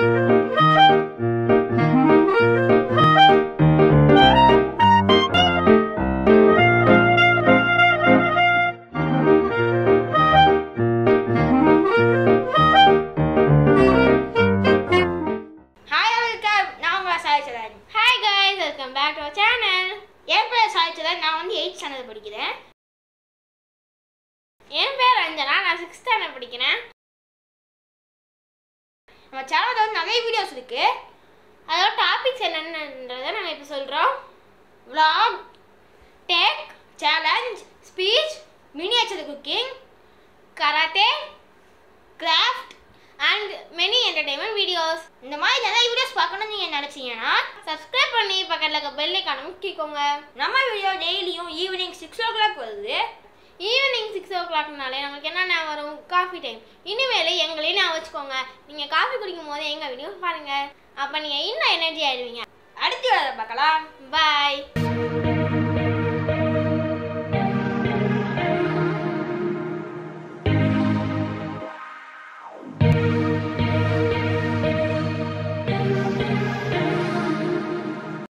hi welcome நான் உங்களை சாய்ச்சலன் hi guys welcome back to our channel என் பேர் சாய்ச்சலன் நான் வந்து எயிட் ஸ்டாண்டர்ட் படிக்கிறேன் என் பேர் அஞ்சனா நான் சிக்ஸ்த் ஸ்டாண்டர்ட் படிக்கிறேன் நம்ம சேனலில் வந்து நிறைய வீடியோஸ் இருக்கு அதோட டாபிக்ஸ் என்னென்னன்றதை நம்ம இப்போ சொல்கிறோம் vlog tech challenge speech miniature cooking karate craft and many entertainment videos இந்த மாதிரி நிறைய வீடியோஸ் பார்க்கணும்னு நீங்கள் நினச்சிங்கன்னா சப்ஸ்கிரைப் பண்ணி பக்கத்தில் இருக்க பெல் ஐக்கானும் கிளிக்கோங்க நம்ம வீடியோ டெய்லியும் ஈவினிங் சிக்ஸ் ஓ கிளாக் வருது ஈவினிங் சிக்ஸ் ஓ கிளாக்னாலே நமக்கு என்ன ஞாபகம் வரும் காஃபி டைம் இனிமேல் எங்களையும் ஞாபகம் வச்சுக்கோங்க நீங்கள் காஃபி குடிக்கும் போது எங்கள் வீடியோ பாருங்கள் அப்போ நீங்கள் இன்னும் எனர்ஜி ஆயிடுவீங்க அடுத்த வீடியோவில் பார்க்கலாம் பாய்